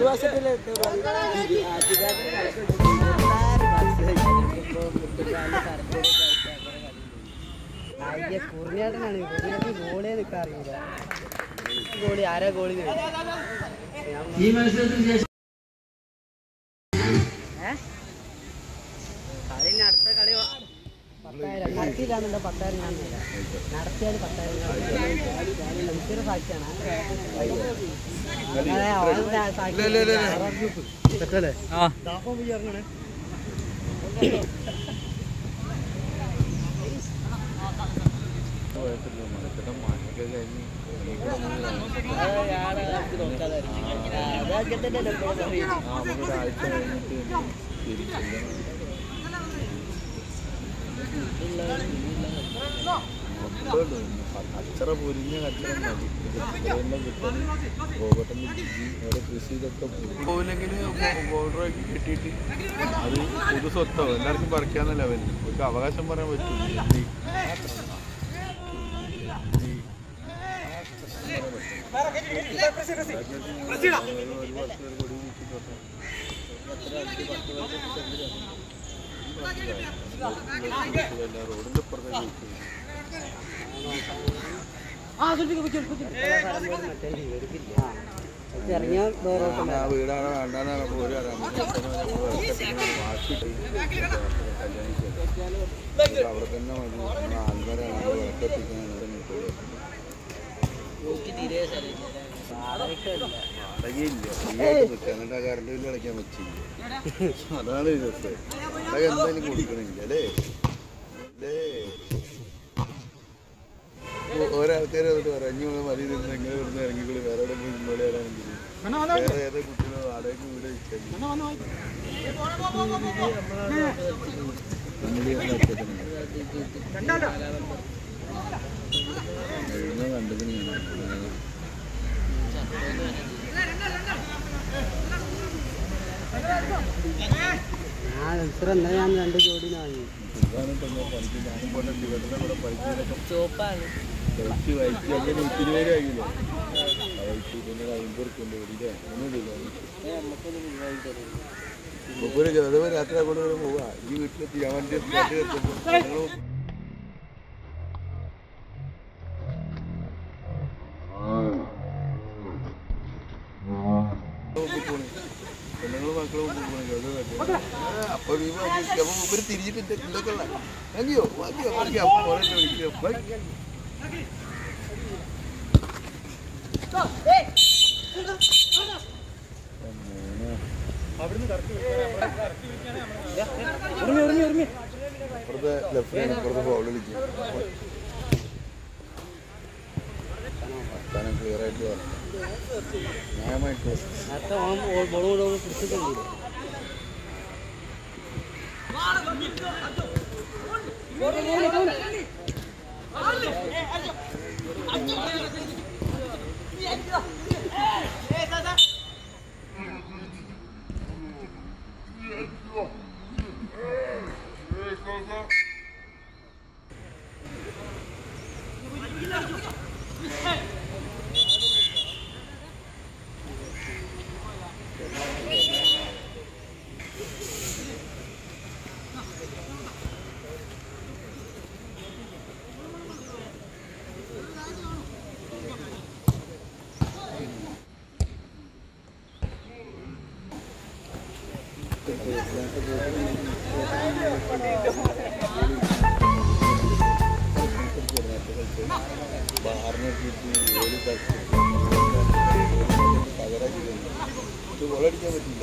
വർഷത്തില് കുറിഞ്ഞാട്ടനാണ് കുറിഞ്ഞാട്ടി ഗോളിയെ നിൽക്കാൻ അറിയില്ല ഗോളി ആരാ ഗോളി ഈ മത്സരത്തിന് ശേഷം കളി ഇനി അടുത്ത കളി പത്തായിരം നടത്തിയില്ലാന്നുണ്ടോ പത്തായിരം ഞാൻ തരാം നടത്തിയാൽ പത്തായിരം എനിക്കൊരു സാക്ഷിയാണ് അതെ, അവൻ സാക്ഷി. തെറ്റല്ലേ? ദാഹം പോയി ഇറങ്ങണേ. അത് ഞാന് ഇത് നോക്കാതായിരുന്നു. ആ, അത് അങ്ങനെ തന്നെയല്ലേ ഇപ്പോഴും പറയുന്നത്. കച്ചറ പൊരിഞ്ഞ കച്ചറ മതി ഇതെല്ലാം കിട്ടും ഗോപട്ടന് ജിജി അവിടെ കൃഷി ഇതൊക്കെ പോയില്ലെങ്കിൽ ബോർഡറൊക്കെ കെട്ടിയിട്ട് അത് പൊതു സ്വത്തോ എല്ലാവർക്കും പറിക്കാന്ന ലെവലിൽ ഒരു അവകാശം പറയാൻ പറ്റില്ല റോഡിന്റെ ഇപ്പുറത്തേക്ക് ഇറങ്ങിയ വേറെ ആ വീടാണ് വേണ്ടാന്ന് പറഞ്ഞപ്പോൾ ഒരു അവിടെ തന്നെ മതി നമ്മൾ ആൽമരാണ് വിളക്കെത്തിക്കാൻ എന്നിട്ട് ആ കറണ്ട് ബില്ല് അടയ്ക്കാൻ പറ്റില്ല അതാണ് രസം അതൊക്കെ എന്തായാലും കൊടുക്കണില്ല അല്ലേ അല്ലേ ഒരാൾക്കാർ വന്നിട്ട് പറയാം അഞ്ഞു മതി നിന്ന് നിങ്ങൾ ഇവിടുന്ന് ഇറങ്ങിക്കൂടി വേറെ എവിടെ പോയി ഇന്നോടെ വരാണെങ്കിൽ വേറെ ഏതോ കുട്ടികളോ വാടകയ്ക്ക് വീട് വെച്ചാൽ കണ്ടതിന് ഞാൻ ഞാൻ ഉത്സരം എന്നാ ഞാൻ രണ്ട് ജോഡി വാങ്ങി ഇതാണ് ഇപ്പൊ ഞാൻ പണിക്ക് ഞാനും പോലെ ഇവിടെ ഇവിടെ പഠിക്കുന്നതൊക്കെ ചോപ്പാണ് കഴിച്ച് വയറ്റി അങ്ങനെ ഇത്തിരി പേര് ആയില്ലേ വയറ്റി പിന്നെ അമ്പത് റുപ്യൻ്റെ വീടില്ലേ മുപ്പൊരു ഗതവ രാത്രി അങ്ങോട്ട് വരെ പോവാ ഈ വീട്ടിലെത്തി ഞാൻ വണ്ടി നാട്ടിൽ എത്തുമ്പോൾ ഞങ്ങൾ പെണ്ണുങ്ങളും മക്കളും പോകണം ഗതവ അപ്പൊ നീ അപ്പൊ മുപ്പര് തിരിഞ്ഞിട്ട് ഇതൊക്കെ ഉള്ള വാങ്ങിയോ വാങ്ങിയോ വാങ്ങിയോ അപ്പൊ മോനെ വിളിക്കാം വാങ്ങി. അപ്പുറത്തെ ലെഫ്റ്റിലാണ് അപ്പുറത്തെ ബോൾ കളിക്കും വർത്താനം ക്ലിയർ ആയിട്ട് പറഞ്ഞു ന്യായമായിട്ട് നേരത്തെ ഓൻ ബോൾ കൊണ്ട് പിടിച്ചിട്ടുണ്ട് ഗോളടിക്കാൻ പറ്റില്ല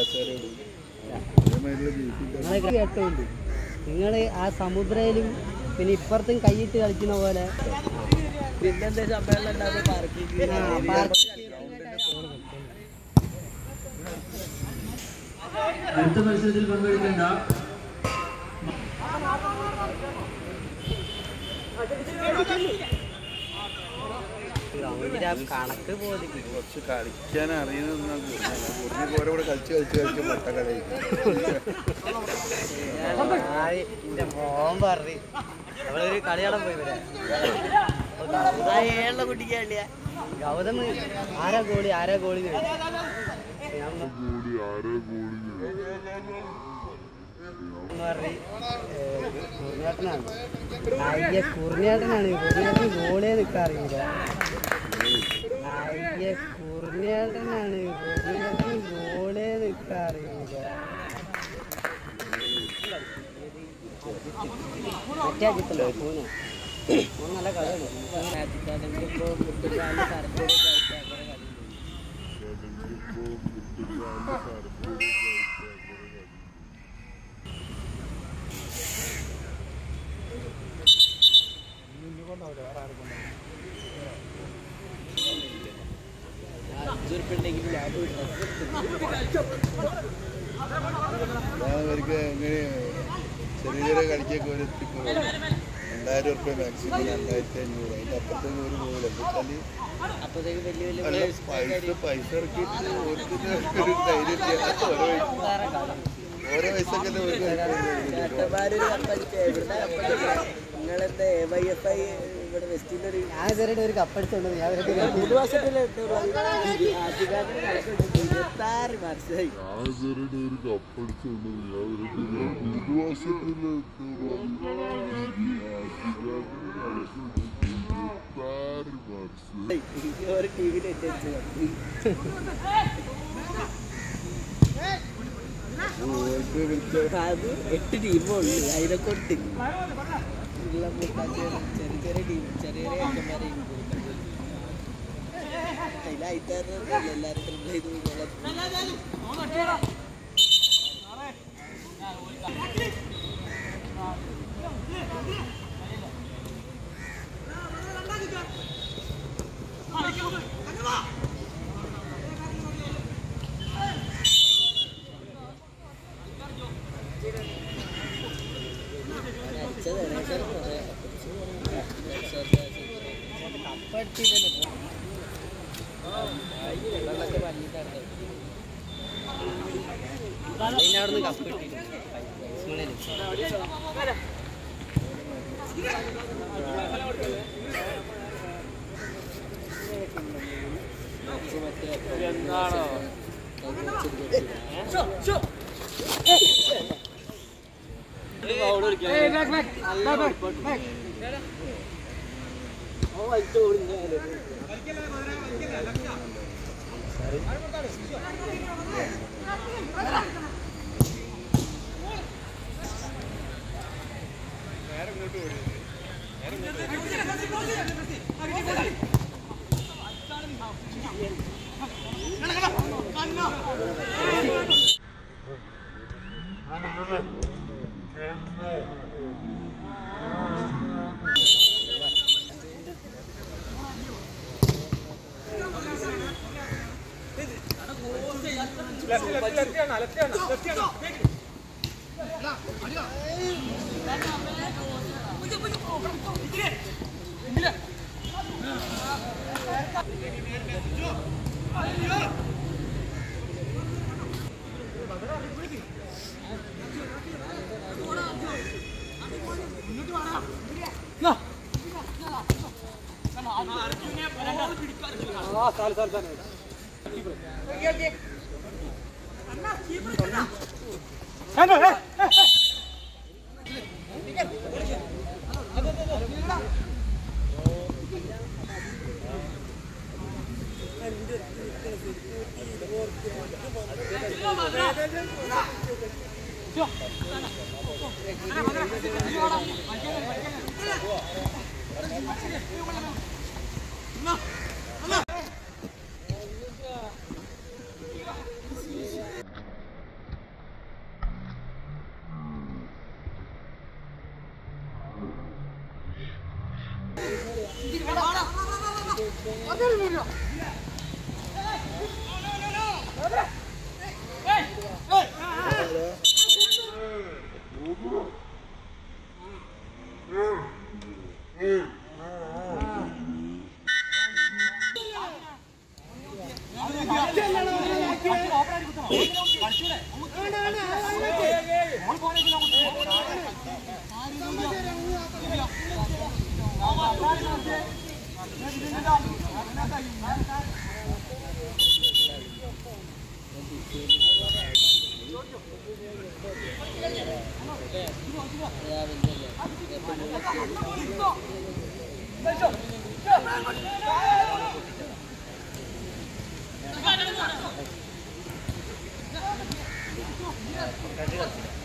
നിങ്ങളെ കേട്ടോണ്ട് നിങ്ങൾ ആ സമുദ്രയിലും പിന്നെ ഇപ്പുറത്തും കൈയിട്ട് കളിക്കുന്ന പോലെ പിന്നെന്താ സമ്മേളനം ഉണ്ടാവുമ്പോ പാർക്കിംഗ് ആ, പാർക്ക് അടുത്ത മത്സരത്തിൽ പങ്കെടുക്കേണ്ട ഗ്രൗണ്ടിന്റെ ആ കണക്ക് ബോധിക്കും കുറച്ച് കളിക്കാൻ അറിയുന്ന കുറഞ്ഞ ഓരോ കൂടെ കളിച്ച് കളിച്ച് കളിച്ച് പൊട്ടക്കളി എന്റെ മോൻ പറഞ്ഞു അവളൊരു കളിയാടാൻ പോയി വരാ ഏള്ള കുട്ടിക്ക് വേണ്ടിയാ ഗൗതം ആരാ ഗോളി ആരാ ഗോളി കുറിഞ്ഞേട്ടനാണ് അയ്യ കുറിഞ്ഞേട്ടനാണ് കുറിഞ്ഞേട്ടൻ ഗോളിയെ നിൽക്കാൻ അറിയില്ല അയ്യ കുറിഞ്ഞേട്ടനാണ് കുറിഞ്ഞേട്ടൻ ഗോളിയെ നിൽക്കാൻ അറിയില്ല മറ്റേ അജിത്തല്ലോ പൂന പൂന നല്ല കളിയാണ് ഇപ്പൊ കുട്ടിക്കാലം സർക്കാർ അഞ്ചുറുപ്പുണ്ടെങ്കിൽ ലാഭം അവർക്ക് ഇങ്ങനെ ചെറിയ ചെറിയ കളിക്കൊക്കെ ഒരു എത്തിപ്പോ രണ്ടായിരം ഉറുപ്പ്യ മാക്സിമം രണ്ടായിരത്തി അഞ്ഞൂറ് അതിൻ്റെ അപ്പുറത്തെ ഒരു പോകില്ല എന്താ അപ്പോഴത്തേക്ക് വലിയ വലിയ അല്ല പൈസ പൈസ ഇറക്കിയിട്ട് ഓരോരുത്തര് ഒരു ധൈര്യം ചെയ്യാത്ത ഓരോ ഓരോ പൈസക്ക് ചേട്ടന്മാരൊരു കപ്പടിക്കുക എവിടുന്ന കപ്പടിക്കുക നിങ്ങളെന്താ എ വൈ എഫ് ഐ ഇവിടെ വെസ്റ്റിൻ്റെ ഒരു ഞാൻ ഇതുവരെ ഒരു കപ്പടിച്ചോണ്ട് ഞാൻ ഇവരുടെ മൂന്ന് മാസത്തിലെ ആദ്യകാലം ഇരുപത്താറ് മാസമായി ഒരു ടി വിയിൽ എത്തിച്ചു അത് എട്ട് ടീമുള്ളൂ അതിനെ കൊണ്ട് ഉള്ള മുക്കാറ്റിയാണ് ചെറിയ ചെറിയ ടീം ചെറിയ ചെറിയ അച്ഛന്മാരെ അതിലായിട്ടായിരുന്നു എല്ലാവരും ട്രിപ്പിൾ ചെയ്ത് പോകാൻ പിന്നെ അവിടുന്ന് കപ്പ് കിട്ടിയിട്ടുണ്ട് ആ